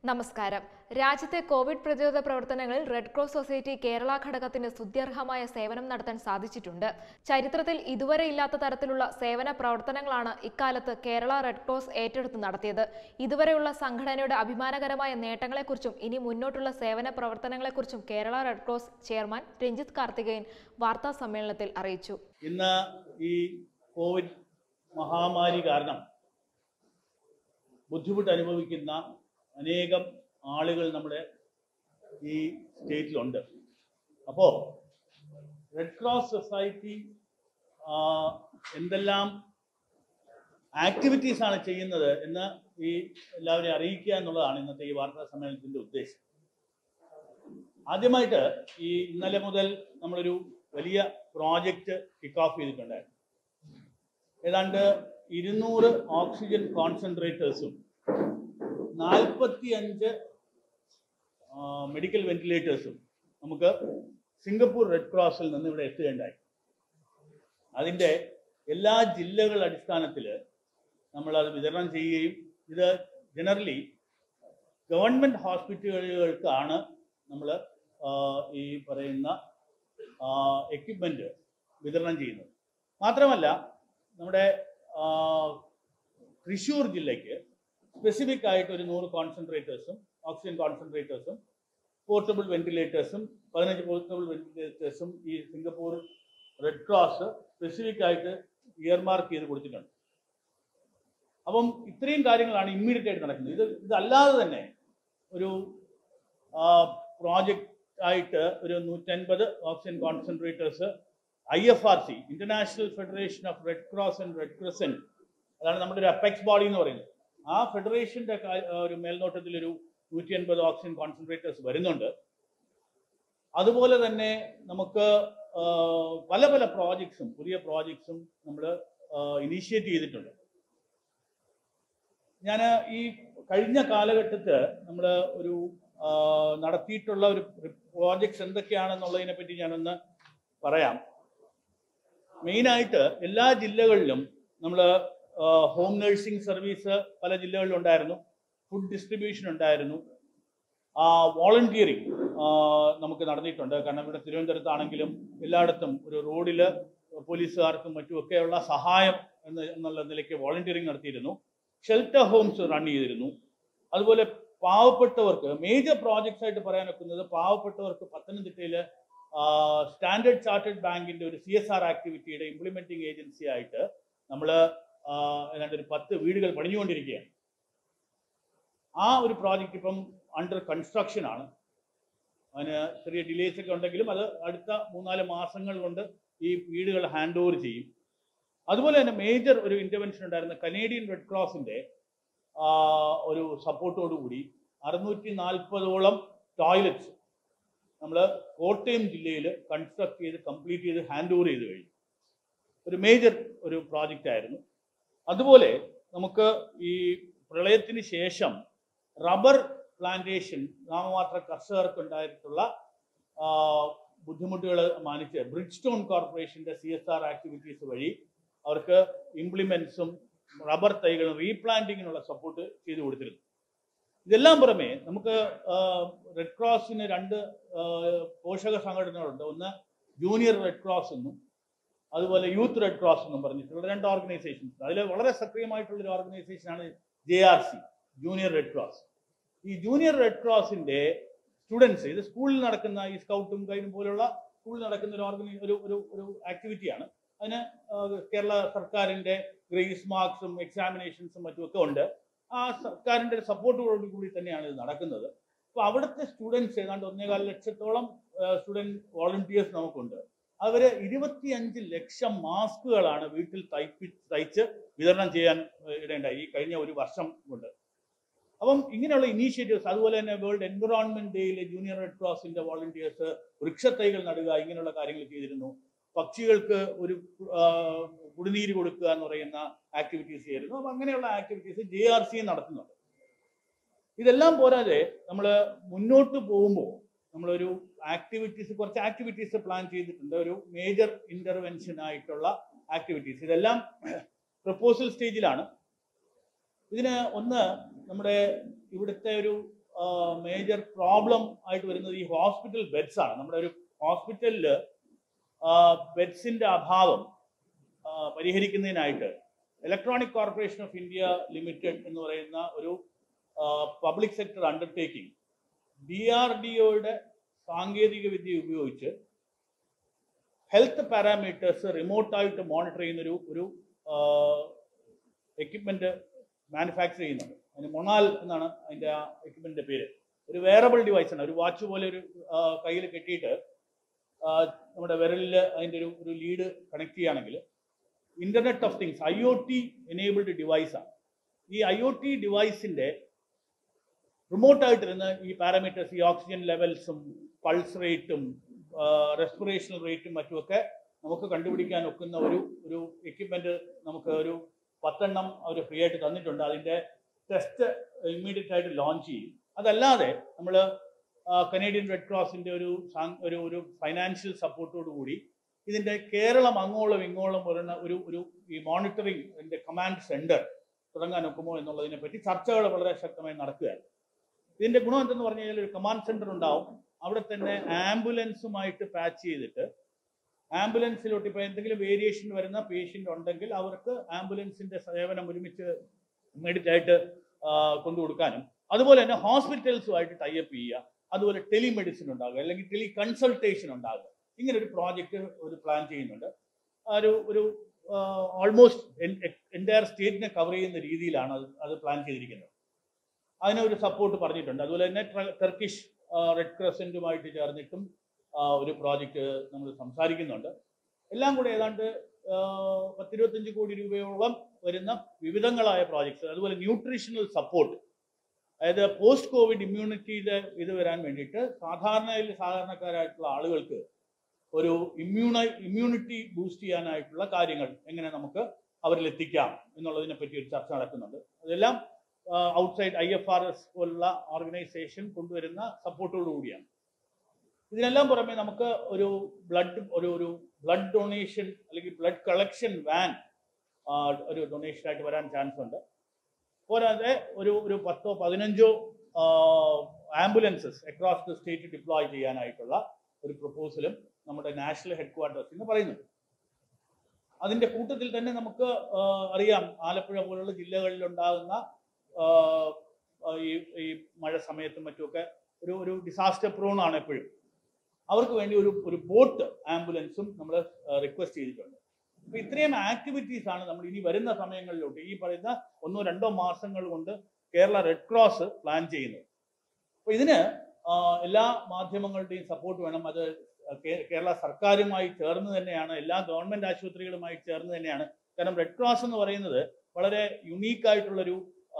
നമസ്കാരം രാജ്യത്തെ കോവിഡ് പ്രതിരോധ പ്രവർത്തനങ്ങളിൽ റെഡ് ക്രോസ് സൊസൈറ്റി കേരള ഘടകത്തിന് സ്തുത്യർഹമായ സേവനം നടത്താൻ സാധിച്ചിട്ടുണ്ട് ചരിത്രത്തിൽ ഇതുവരെ ഇല്ലാത്ത തരത്തിലുള്ള സേവന പ്രവർത്തനങ്ങളാണ് ഇക്കാലത്ത് കേരള റെഡ് ക്രോസ് ഏറ്റെടുത്ത് നടത്തിയത് ഇതുവരെയുള്ള സംഘടനയുടെ അഭിമാനകരമായ നേട്ടങ്ങളെക്കുറിച്ചും ഇനി മുന്നോട്ടുള്ള സേവന പ്രവർത്തനങ്ങളെക്കുറിച്ചും Kerala Red Cross chairman Ranjith Karthikeyan വാർത്താ സമ്മേളനത്തിൽ അറിയിച്ചു ഇന്ന് ഈ കോവിഡ് മഹാമാരി കാരണം ബുദ്ധിമുട്ട് അനുഭവിക്കുന്ന അനേകം ആളുകൾ നമ്മുടെ ഈ സ്റ്റേറ്റിലുണ്ട് അപ്പോൾ റെഡ് ക്രോസ് സൊസൈറ്റി ആ, എന്തെല്ലാം ആക്ടിവിറ്റീസ് ആണ് ചെയ്യുന്നത് എന്ന് ഈ എല്ലാവരെയും അറിയിക്കുക എന്നുള്ളതാണ് ഇന്നത്തെ ഈ വാർത്താ സമ്മേളനത്തിന്റെ ഉദ്ദേശം ആദ്യമായിട്ട് ഈ ഇന്നലെ മുതൽ നമ്മളൊരു വലിയ പ്രോജക്റ്റ് കിക്ക് ഓഫ് ചെയ്തിട്ടുണ്ടായിരുന്നു ഏതാണ്ട് ഇരുന്നൂറ് ഓക്സിജൻ കോൺസെൻട്രേറ്റേഴ്സും നാൽപ്പത്തി അഞ്ച് മെഡിക്കൽ വെന്റിലേറ്റേഴ്സും നമുക്ക് സിംഗപ്പൂർ റെഡ് ക്രോസിൽ നിന്ന് ഇവിടെ എത്തുകയുണ്ടായി അതിൻ്റെ എല്ലാ ജില്ലകൾ അടിസ്ഥാനത്തിൽ നമ്മൾ അത് വിതരണം ചെയ്യുകയും ഇത് ജനറലി ഗവൺമെൻറ് ഹോസ്പിറ്റലുകൾക്കാണ് നമ്മൾ ഈ പറയുന്ന എക്യുപ്മെൻറ്റ് വിതരണം ചെയ്യുന്നത് മാത്രമല്ല നമ്മുടെ ആ, തൃശ്ശൂർ ജില്ലയ്ക്ക് സ്പെസിഫിക് ആയിട്ട് ഒരു നൂറ് കോൺസെൻട്രേറ്റേഴ്സും ഓക്സിജൻ കോൺസെൻട്രേറ്റേഴ്സും പോർട്ടബിൾ വെന്റിലേറ്റേഴ്സും പതിനഞ്ച് പോർട്ടബിൾ വെന്റിലേറ്റേഴ്സും ഈ സിംഗപ്പൂർ റെഡ് ക്രോസ് സ്പെസിഫിക് ആയിട്ട് ഇയർമാർക്ക് ചെയ്ത് കൊടുത്തിട്ടുണ്ട് അപ്പം ഇത്രയും കാര്യങ്ങളാണ് ഇമ്മീഡിയറ്റ് ആയിട്ട് നടക്കുന്നത് ഇത് ഇതല്ലാതെ തന്നെ ഒരു പ്രോജക്റ്റ് ആയിട്ട് ഒരു നൂറ്റൻപത് oxygen concentrators I F R C International Federation of Red Cross and Red Crescent അതാണ് നമ്മുടെ ഒരു അപ്പെക്സ് ബോഡി എന്ന് പറയുന്നത് ആ ഫെഡറേഷന്റെ കാ- ആ, ഒരു മേൽനോട്ടത്തിൽ ഒരു നൂറ്റി അൻപത് ഓക്സിജൻ കോൺസെൻട്രേറ്റേഴ്സ് വരുന്നുണ്ട് അതുപോലെ തന്നെ നമുക്ക് ആ, പല പല പ്രോജക്ട്സും പുതിയ പ്രോജക്ട്സും നമ്മൾ ഇനീഷ്യേറ്റ് ചെയ്തിട്ടുണ്ട് ഞാൻ ഈ കഴിഞ്ഞ കാലഘട്ടത്ത് നമ്മൾ ഒരു ആ, നടത്തിയിട്ടുള്ള ഒരു പ്രോജക്ട്സ് എന്തൊക്കെയാണെന്നുള്ളതിനെ പറ്റി ഞാനൊന്ന് പറയാം മെയിനായിട്ട് എല്ലാ ജില്ലകളിലും നമ്മൾ ഹോം നഴ്സിംഗ് സർവീസ് പല ജില്ലകളിലും ഉണ്ടായിരുന്നു ഫുഡ് ഡിസ്ട്രിബ്യൂഷൻ ഉണ്ടായിരുന്നു വോളണ്ടിയറിങ് നമുക്ക് നടന്നിട്ടുണ്ട് കാരണം ഇവിടെ തിരുവനന്തപുരത്താണെങ്കിലും എല്ലായിടത്തും ഒരു റോഡിൽ പോലീസുകാർക്കും മറ്റുമൊക്കെയുള്ള സഹായം എന്ന എന്നുള്ള നിലയ്ക്ക് വോളണ്ടിയറിങ് നടത്തിയിരുന്നു ഷെൽട്ടർ ഹോംസ് റൺ ചെയ്തിരുന്നു അതുപോലെ പാവപ്പെട്ടവർക്ക് മേജർ പ്രോജക്ട്സ് ആയിട്ട് പറയാൻ ഒക്കുന്നത് പാവപ്പെട്ടവർക്ക് പത്തനംതിട്ടയിൽ സ്റ്റാൻഡേർഡ് ചാർട്ടേഡ് ബാങ്കിന്റെ ഒരു സി എസ് ആർ ആക്ടിവിറ്റിയുടെ ഇംപ്ലിമെന്റിംഗ് ഏജൻസി ആയിട്ട് നമ്മൾ ഏതാണ്ട് ഒരു പത്ത് വീടുകൾ പണിഞ്ഞുകൊണ്ടിരിക്കുകയാണ് ആ ഒരു പ്രോജക്റ്റ് ഇപ്പം അണ്ടർ കൺസ്ട്രക്ഷൻ ആണ് അതിന് ചെറിയ ഡിലേസ് ഒക്കെ ഉണ്ടെങ്കിലും അത് അടുത്ത മൂന്നാല് മാസങ്ങൾ കൊണ്ട് ഈ വീടുകൾ ഹാൻഡ് ഓവർ ചെയ്യും അതുപോലെ തന്നെ മേജർ ഒരു ഇന്റർവെൻഷൻ ഉണ്ടായിരുന്ന കനേഡിയൻ റെഡ് ക്രോസിന്റെ ആ, ഒരു സപ്പോർട്ടോടുകൂടി അറുന്നൂറ്റി നാൽപ്പതോളം ടോയ്ലറ്റ്സ് നമ്മൾ കോട്ടയം ജില്ലയിൽ കൺസ്ട്രക്ട് ചെയ്ത് കംപ്ലീറ്റ് ചെയ്ത് ഹാൻഡ് ഓവർ ചെയ്ത് കഴിഞ്ഞു ഒരു മേജർ ഒരു പ്രോജക്റ്റ് ആയിരുന്നു അതുപോലെ നമുക്ക് ഈ പ്രളയത്തിന് ശേഷം റബ്ബർ പ്ലാന്റേഷൻ നാമമാത്ര കർഷകർക്ക് ഉണ്ടായിട്ടുള്ള ബുദ്ധിമുട്ടുകൾ മാനിച്ച് ബ്രിഡ് സ്റ്റോൺ കോർപ്പറേഷന്റെ സി എസ് ആർ ആക്ടിവിറ്റീസ് വഴി അവർക്ക് ഇംപ്ലിമെന്റ്സും റബ്ബർ തൈകളും റീപ്ലാന്റിങ്ങിനുള്ള സപ്പോർട്ട് ചെയ്തു കൊടുത്തിരുന്നു ഇതെല്ലാം പുറമെ നമുക്ക് റെഡ് ക്രോസിന് രണ്ട് ആ, പോഷക സംഘടനകളുണ്ട് ഒന്ന് ജൂനിയർ റെഡ് ക്രോസ് എന്നും അതുപോലെ യൂത്ത് റെഡ് ക്രോസ് എന്നും പറഞ്ഞിട്ടുള്ള രണ്ട് ഓർഗനൈസേഷൻസ് അതിൽ വളരെ സക്രിയമായിട്ടുള്ള ഒരു ഓർഗനൈസേഷനാണ് J R C junior Red Cross ഈ ജൂനിയർ റെഡ് ക്രോസിന്റെ സ്റ്റുഡൻസ് ഇത് സ്കൂളിൽ നടക്കുന്ന ഈ സ്കൗട്ടും ഗൈഡും പോലുള്ള സ്കൂളിൽ നടക്കുന്ന ഒരു ഓർഗനൈ ഒരു ഒരു ഒരു ആക്ടിവിറ്റിയാണ് അതിന് ആ, കേരള സർക്കാരിന്റെ ഗ്രേസ് മാർക്സും എക്സാമിനേഷൻസും മറ്റുമൊക്കെ ഉണ്ട് ആ സർക്കാരിന്റെ സപ്പോർട്ടോടു കൂടി തന്നെയാണ് ഇത് നടക്കുന്നത് അപ്പോൾ അവിടുത്തെ സ്റ്റുഡൻസ് ഏതാണ്ട് ഒന്നേകാൽ ലക്ഷത്തോളം സ്റ്റുഡൻറ് വോളണ്ടിയേഴ്സ് നമുക്കുണ്ട് അവര് ഇരുപത്തിയഞ്ച് ലക്ഷം മാസ്കുകളാണ് വീട്ടിൽ തയ്പ്പി തയ്ച്ച് വിതരണം ചെയ്യാൻ ഏഹ്, ഇടയുണ്ടായി ഈ കഴിഞ്ഞ ഒരു വർഷം കൊണ്ട് അപ്പം ഇങ്ങനെയുള്ള ഇനീഷ്യേറ്റീവ്സ് അതുപോലെ തന്നെ വേൾഡ് എൻവിറോൺമെന്റ് ഡേയിലെ ജൂനിയർ റെഡ് ക്രോസിന്റെ വോളണ്ടിയേഴ്സ് വൃക്ഷത്തൈകൾ നടുക ഇങ്ങനെയുള്ള കാര്യങ്ങൾ ചെയ്തിരുന്നു പക്ഷികൾക്ക് ഒരു ആ, കുടിനീര് കൊടുക്കുക എന്ന് പറയുന്ന ആക്ടിവിറ്റീസ് ചെയ്തിരുന്നു അപ്പം അങ്ങനെയുള്ള ആക്ടിവിറ്റീസ് ജെ ആർ സി നടത്തുന്നുണ്ട് ഇതെല്ലാം പോരാതെ നമ്മൾ മുന്നോട്ട് പോകുമ്പോൾ നമ്മളൊരു ആക്ടിവിറ്റീസ് കുറച്ച് ആക്ടിവിറ്റീസ് പ്ലാൻ ചെയ്തിട്ടുണ്ട് ഒരു മേജർ ഇന്റർവെൻഷൻ ആയിട്ടുള്ള ആക്ടിവിറ്റീസ് ഇതെല്ലാം പ്രപ്പോസൽ സ്റ്റേജിലാണ് ഇതിന് ഒന്ന് നമ്മുടെ ഇവിടുത്തെ ഒരു മേജർ പ്രോബ്ലം ആയിട്ട് വരുന്നത് ഈ ഹോസ്പിറ്റൽ ബെഡ്സ് ആണ് നമ്മുടെ ഒരു ഹോസ്പിറ്റലിൽ ബെഡ്സിന്റെ അഭാവം ആ, പരിഹരിക്കുന്നതിനായിട്ട് electronic corporation of India limited എന്ന് പറയുന്ന ഒരു public sector undertaking D R D ഒയുടെ സാങ്കേതിക വിദ്യ ഉപയോഗിച്ച് ഹെൽത്ത് പാരാമീറ്റേഴ്സ് റിമോട്ടായിട്ട് മോണിറ്റർ ചെയ്യുന്ന ഒരു ഒരു എക്യുപ്മെന്റ് മാനുഫാക്ചർ ചെയ്യുന്നുണ്ട് അതിന് മൊണാൽ എന്നാണ് അതിന്റെ ആ എക്യുപ്മെന്റിന്റെ പേര് ഒരു വേറബിൾ ഡിവൈസ് ആണ് ഒരു വാച്ച് പോലെ ഒരു കയ്യിൽ കെട്ടിയിട്ട് ആ, നമ്മുടെ വിരലിൽ അതിന്റെ ഒരു ഒരു ലീഡ് കണക്ട് ചെയ്യുകയാണെങ്കിൽ internet of things I O T enabled ഡിവൈസാണ് ഈ ഐ ഒ ടി ഡിവൈസിന്റെ റിമോട്ടായിട്ടിരുന്ന് ഈ പാരാമീറ്റേഴ്സ് ഈ ഓക്സിജൻ ലെവൽസും പൾസ് റേറ്റും റെസ്പിറേഷൻ റേറ്റും മറ്റുമൊക്കെ നമുക്ക് കണ്ടുപിടിക്കാൻ ഒക്കുന്ന ഒരു ഒരു എക്യുപ്മെന്റ് നമുക്ക് ഒരു പത്തെണ്ണം അവർ ഫ്രീ ആയിട്ട് തന്നിട്ടുണ്ട് അതിന്റെ ടെസ്റ്റ് ഇമ്മീഡിയറ്റ് ആയിട്ട് ലോഞ്ച് ചെയ്യും അതല്ലാതെ നമ്മൾ കനേഡിയൻ റെഡ് ക്രോസിന്റെ ഒരു സാങ്- ഒരു ഒരു ഫൈനാൻഷ്യൽ സപ്പോർട്ടോട് കൂടി ഇതിന്റെ കേരളം അങ്ങോളം ഇങ്ങോളം വരുന്ന ഒരു ഒരു ഈ മോണിറ്ററിംഗ് ഇതിന്റെ കമാൻഡ് സെന്റർ തുടങ്ങാൻ ഒക്കുമോ എന്നുള്ളതിനെ പറ്റി ചർച്ചകൾ വളരെ ശക്തമായി നടക്കുകയാണ് ഇതിന്റെ ഗുണം എന്തെന്ന് പറഞ്ഞു കഴിഞ്ഞാൽ ഒരു കമാൻഡ് സെന്റർ ഉണ്ടാവും അവിടെ തന്നെ ആംബുലൻസുമായിട്ട് പാച്ച് ചെയ്തിട്ട് ആംബുലൻസിലോട്ട് ഇപ്പോൾ എന്തെങ്കിലും വേരിയേഷൻ വരുന്ന പേഷ്യൻ്റ് ഉണ്ടെങ്കിൽ അവർക്ക് ആംബുലൻസിന്റെ സേവനം ഒരുമിച്ച് ഇമ്മീഡിയറ്റ് ആയിട്ട് ആ, കൊണ്ടു കൊടുക്കാനും അതുപോലെ തന്നെ ഹോസ്പിറ്റൽസുമായിട്ട് ടൈപ്പ് ചെയ്യുക അതുപോലെ ടെലിമെഡിസിൻ ഉണ്ടാകുക അല്ലെങ്കിൽ ടെലി കൺസൾട്ടേഷൻ ഉണ്ടാകുക ഇങ്ങനെ ഒരു പ്രോജക്റ്റ് ഒരു പ്ലാൻ ചെയ്യുന്നുണ്ട് ആ ഒരു ഒരു ഓൾമോസ്റ്റ് എൻറ്റയർ സ്റ്റേറ്റിനെ കവർ ചെയ്യുന്ന രീതിയിലാണ് അത് അത് പ്ലാൻ ചെയ്തിരിക്കുന്നത് അതിന് ഒരു സപ്പോർട്ട് പറഞ്ഞിട്ടുണ്ട് അതുപോലെ തന്നെ ട്ര- ടർക്കിഷ് റെഡ് ക്രസൻറ്റുമായിട്ട് ചേർന്നിട്ടും ആ, ഒരു പ്രോജക്റ്റ് നമ്മൾ സംസാരിക്കുന്നുണ്ട് എല്ലാം കൂടെ ഏതാണ്ട് ആ, പത്തിരുപത്തഞ്ച് കോടി രൂപയോളം വരുന്ന വിവിധങ്ങളായ പ്രോജക്ട്സ് അതുപോലെ ന്യൂട്രീഷണൽ സപ്പോർട്ട് അതായത് പോസ്റ്റ് കോവിഡ് ഇമ്മ്യൂണിറ്റിയുടെ ഇത് വരാൻ വേണ്ടിയിട്ട് സാധാരണയിൽ സാധാരണക്കാരായിട്ടുള്ള ആളുകൾക്ക് ഒരു ഇമ്മ്യൂണ ഇമ്മ്യൂണിറ്റി ബൂസ്റ്റ് ചെയ്യാനായിട്ടുള്ള കാര്യങ്ങൾ എങ്ങനെ നമുക്ക് അവരിൽ എത്തിക്കാം എന്നുള്ളതിനെ പറ്റി ഒരു ചർച്ച നടക്കുന്നുണ്ട് അതെല്ലാം outside I F R S പോലുള്ള ഓർഗനൈസേഷൻ കൊണ്ടുവരുന്ന സപ്പോർട്ടോടു കൂടിയാണ് ഇതിനെല്ലാം പുറമെ നമുക്ക് ഒരു ബ്ലഡ് ഒരു ഒരു ബ്ലഡ് ഡൊണേഷൻ അല്ലെങ്കിൽ ബ്ലഡ് കളക്ഷൻ വാൻ ഒരു ഡൊണേഷൻ ആയിട്ട് വരാൻ ചാൻസ് ഉണ്ട് പോരാതെ ഒരു ഒരു പത്തോ പതിനഞ്ചോ ambulances across the state deploy ചെയ്യാനായിട്ടുള്ള ഒരു പ്രപ്പോസലും നമ്മുടെ നാഷണൽ ഹെഡ് ക്വാർട്ടേഴ്സിൽ നിന്ന് പറയുന്നുണ്ട് അതിന്റെ കൂട്ടത്തിൽ തന്നെ നമുക്ക് ആ, അറിയാം ആലപ്പുഴ പോലുള്ള ജില്ലകളിൽ ഉണ്ടാകുന്ന ആ, ആ, ഈ ഈ മഴ സമയത്തും മറ്റുമൊക്കെ ഒരു ഒരു ഡിസാസ്റ്റർ പ്രോൺ ആണ് എപ്പോഴും അവർക്ക് വേണ്ടി ഒരു ഒരു ബോട്ട് ആംബുലൻസും നമ്മൾ റിക്വസ്റ്റ് ചെയ്തിട്ടുണ്ട് അപ്പൊ ഇത്രയും ആക്ടിവിറ്റീസ് ആണ് നമ്മൾ ഇനി വരുന്ന സമയങ്ങളിലോട്ട് ഈ പറയുന്ന ഒന്നോ രണ്ടോ മാസങ്ങൾ കൊണ്ട് കേരള റെഡ് ക്രോസ് പ്ലാൻ ചെയ്യുന്നത് അപ്പൊ ഇതിന് ആ, എല്ലാ മാധ്യമങ്ങളുടെയും സപ്പോർട്ട് വേണം അത് കേ- കേരള സർക്കാരുമായി ചേർന്ന് തന്നെയാണ് എല്ലാ ഗവൺമെന്റ് ആശുപത്രികളുമായി ചേർന്ന് തന്നെയാണ് കാരണം റെഡ് ക്രോസ് എന്ന് പറയുന്നത് വളരെ യുണീക്ക് ആയിട്ടുള്ളൊരു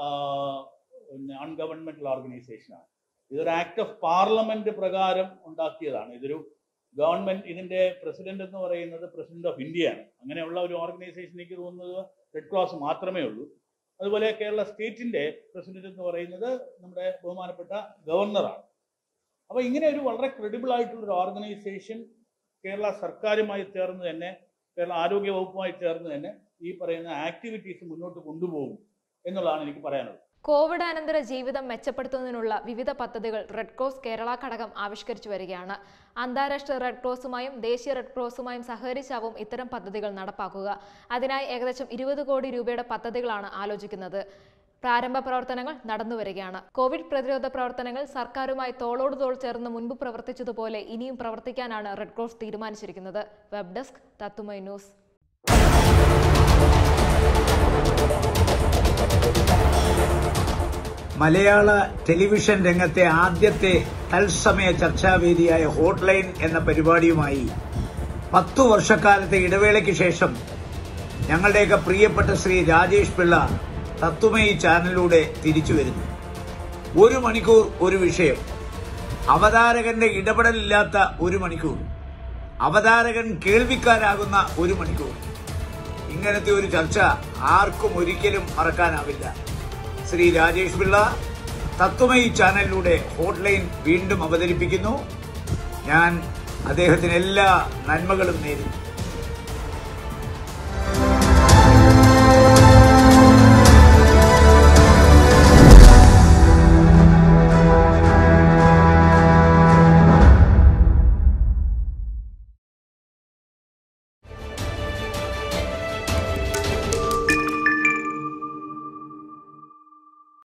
നോൺ ഗവൺമെന്റൽ ഓർഗനൈസേഷനാണ് ഇതൊരു ആക്ട് ഓഫ് പാർലമെന്റ് പ്രകാരം ഉണ്ടാക്കിയതാണ് ഇതൊരു ഗവൺമെന്റ് ഇതിന്റെ പ്രസിഡന്റ് എന്ന് പറയുന്നത് പ്രസിഡന്റ് ഓഫ് ഇന്ത്യയാണ് അങ്ങനെയുള്ള ഒരു ഓർഗനൈസേഷൻ എനിക്ക് തോന്നുന്നത് റെഡ് ക്രോസ് മാത്രമേ ഉള്ളൂ അതുപോലെ കേരള സ്റ്റേറ്റിന്റെ പ്രസിഡന്റ് എന്ന് പറയുന്നത് നമ്മുടെ ബഹുമാനപ്പെട്ട ഗവർണറാണ് അപ്പൊ ഇങ്ങനെ ഒരു വളരെ ക്രെഡിബിൾ ആയിട്ടുള്ള ഒരു ഓർഗനൈസേഷൻ കേരള സർക്കാരുമായി ചേർന്ന് തന്നെ കേരള ആരോഗ്യ വകുപ്പുമായി ചേർന്ന് തന്നെ ഈ പറയുന്ന ആക്ടിവിറ്റീസ് മുന്നോട്ട് കൊണ്ടുപോകും എന്നുള്ളതാണ് എനിക്ക് പറയാനുള്ളത് കോവിഡ് അനന്തര ജീവിതം മെച്ചപ്പെടുത്തുന്നതിനുള്ള വിവിധ പദ്ധതികൾ റെഡ് ക്രോസ് കേരള ഘടകം ആവിഷ്കരിച്ചു വരികയാണ് അന്താരാഷ്ട്ര റെഡ് ക്രോസുമായും ദേശീയ റെഡ് ക്രോസുമായും സഹകരിച്ചാവും ഇത്തരം പദ്ധതികൾ നടപ്പാക്കുക അതിനായി ഏകദേശം ഇരുപത് കോടി രൂപയുടെ പദ്ധതികളാണ് ആലോചിക്കുന്നത് പ്രാരംഭ പ്രവർത്തനങ്ങൾ നടന്നു വരികയാണ് കോവിഡ് പ്രതിരോധ പ്രവർത്തനങ്ങൾ സർക്കാരുമായി തോളോട് തോൾ ചേർന്ന് മുൻപ് പ്രവർത്തിച്ചതുപോലെ ഇനിയും പ്രവർത്തിക്കാനാണ് റെഡ് ക്രോസ് തീരുമാനിച്ചിരിക്കുന്നത് വെബ് ഡെസ്ക് തത്തുമൈ ന്യൂസ് മലയാള ടെലിവിഷൻ രംഗത്തെ ആദ്യത്തെ തത്സമയ ചർച്ചാവേദിയായ ഹോട്ട്ലൈൻ എന്ന പരിപാടിയുമായി പത്തു വർഷക്കാലത്തെ ഇടവേളയ്ക്ക് ശേഷം ഞങ്ങളുടെയൊക്കെ പ്രിയപ്പെട്ട ശ്രീ രാജേഷ് പിള്ള തത്വമയി ചാനലിലൂടെ തിരിച്ചു വരുന്നു ഒരു മണിക്കൂർ ഒരു വിഷയം അവതാരകന്റെ ഇടപെടലില്ലാത്ത ഒരു മണിക്കൂർ അവതാരകൻ കേൾവിക്കാരാകുന്ന ഒരു മണിക്കൂർ ഇങ്ങനത്തെ ഒരു ചർച്ച ആർക്കും ഒരിക്കലും മറക്കാനാവില്ല ശ്രീ രാജേഷ് പിള്ള തത്വമയി ചാനലിലൂടെ ഹോട്ട്ലൈൻ വീണ്ടും അവതരിപ്പിക്കുന്നു ഞാൻ അദ്ദേഹത്തിന് എല്ലാ നന്മകളും നേരുന്നു